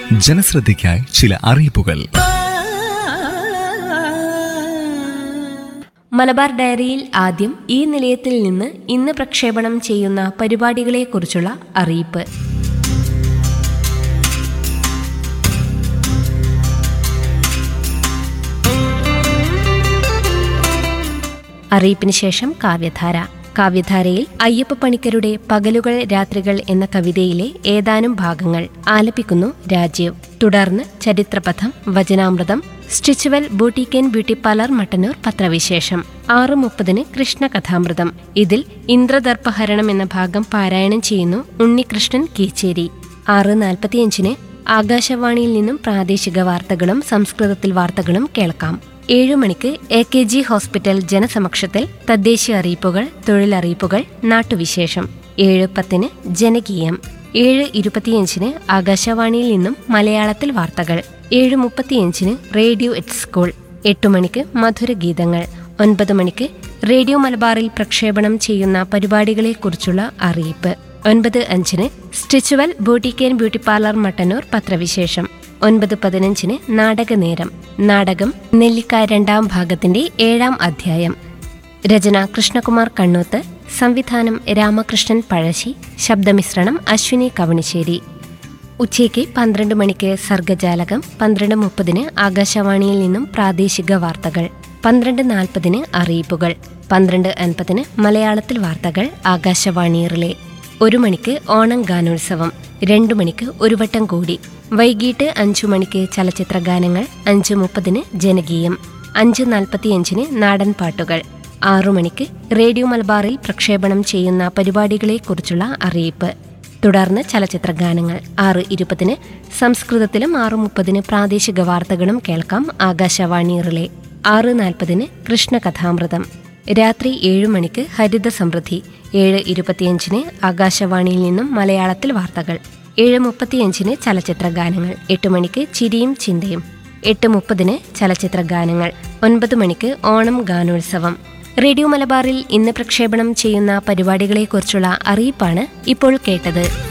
ജനശ്രദ്ധയ്ക്കായി ചില അറിയിപ്പുകൾ മലബാർ ഡയറിയിൽ ആദ്യം ഈ നിലയത്തിൽ നിന്ന് ഇന്ന് പ്രക്ഷേപണം ചെയ്യുന്ന പരിപാടികളെക്കുറിച്ചുള്ള അറിയിപ്പ് അറിയിപ്പിന് ശേഷം കാവ്യധാര കാവ്യധാരയിൽ അയ്യപ്പ പണിക്കരുടെ പകലുകൾ രാത്രികൾ എന്ന കവിതയിലെ ഏതാനും ഭാഗങ്ങൾ ആലപിക്കുന്നു രാജീവ് തുടർന്ന് ചരിത്രപഥം വചനാമൃതം Stitchual boutique and beauty parlour Mattannur പത്രവിശേഷം ആറ് മുപ്പതിന് കൃഷ്ണകഥാമൃതം ഇതിൽ ഇന്ദ്രദർപ്പഹരണം എന്ന ഭാഗം പാരായണം ചെയ്യുന്നു ഉണ്ണികൃഷ്ണൻ കീച്ചേരി ആറ് നാൽപ്പത്തിയഞ്ചിന് ആകാശവാണിയിൽ നിന്നും പ്രാദേശിക വാർത്തകളും സംസ്കൃതത്തിൽ വാർത്തകളും കേൾക്കാം ഏഴു മണിക്ക് എ കെ ജി ഹോസ്പിറ്റൽ ജനസമക്ഷത്തിൽ തദ്ദേശീയ അറിയിപ്പുകൾ തൊഴിലറിയിപ്പുകൾ നാട്ടുവിശേഷം ഏഴ് പത്തിന് ജനകീയം ഏഴ് ഇരുപത്തിയഞ്ചിന് ആകാശവാണിയിൽ നിന്നും മലയാളത്തിൽ വാർത്തകൾ ഏഴ് മുപ്പത്തിയഞ്ചിന് റേഡിയോ എറ്റ് സ്കൂൾ എട്ടു മണിക്ക് മധുരഗീതങ്ങൾ ഒൻപത് മണിക്ക് റേഡിയോ മലബാറിൽ പ്രക്ഷേപണം ചെയ്യുന്ന പരിപാടികളെക്കുറിച്ചുള്ള അറിയിപ്പ് ഒൻപത് അഞ്ചിന് Stitchual boutique and beauty parlour Mattannur പത്രവിശേഷം ഒൻപത് പതിനഞ്ചിന് നാടകനേരം നാടകം നെല്ലിക്ക രണ്ടാം ഭാഗത്തിന്റെ ഏഴാം അധ്യായം രചന കൃഷ്ണകുമാർ കണ്ണൂത്ത് സംവിധാനം രാമകൃഷ്ണൻ പഴശ്ശി ശബ്ദമിശ്രണം അശ്വിനി കവണിശ്ശേരി ഉച്ചയ്ക്ക് പന്ത്രണ്ട് മണിക്ക് സർഗജാലകം പന്ത്രണ്ട് മുപ്പതിന് ആകാശവാണിയിൽ നിന്നും പ്രാദേശിക വാർത്തകൾ പന്ത്രണ്ട് നാൽപ്പതിന് അറിയിപ്പുകൾ പന്ത്രണ്ട് അൻപതിന് മലയാളത്തിൽ വാർത്തകൾ ആകാശവാണി റിലേ ഒരു മണിക്ക് ഓണം ഗാനോത്സവം രണ്ടു മണിക്ക് ഒരു വട്ടം കൂടി വൈകിട്ട് അഞ്ചു മണിക്ക് ചലച്ചിത്ര ഗാനങ്ങൾ അഞ്ച് മുപ്പതിന് ജനകീയം അഞ്ച് നാൽപ്പത്തിയഞ്ചിന് നാടൻ പാട്ടുകൾ ആറു മണിക്ക് റേഡിയോ മലബാറിൽ പ്രക്ഷേപണം ചെയ്യുന്ന പരിപാടികളെക്കുറിച്ചുള്ള അറിയിപ്പ് തുടർന്ന് ചലച്ചിത്ര ഗാനങ്ങൾ ആറ് ഇരുപതിന് സംസ്കൃതത്തിലും ആറ് മുപ്പതിന് പ്രാദേശിക വാർത്തകളും കേൾക്കാം ആകാശവാണി റിലേ ആറ് നാൽപ്പതിന് കൃഷ്ണകഥാമൃതം രാത്രി ഏഴ് മണിക്ക് ഹരിത സമൃദ്ധി ഏഴ് ഇരുപത്തിയഞ്ചിന് ആകാശവാണിയിൽ നിന്നും മലയാളത്തിൽ വാർത്തകൾ ഏഴ് മുപ്പത്തിയഞ്ചിന് ചലച്ചിത്ര ഗാനങ്ങൾ എട്ട് മണിക്ക് ചിരിയും ചിന്തയും എട്ട് മുപ്പതിന് ചലച്ചിത്ര ഗാനങ്ങൾ ഒൻപത് മണിക്ക് ഓണം ഗാനോത്സവം റേഡിയോ മലബാറിൽ ഇന്ന് പ്രക്ഷേപണം ചെയ്യുന്ന പരിപാടികളെക്കുറിച്ചുള്ള അറിയിപ്പാണ് ഇപ്പോൾ കേട്ടത്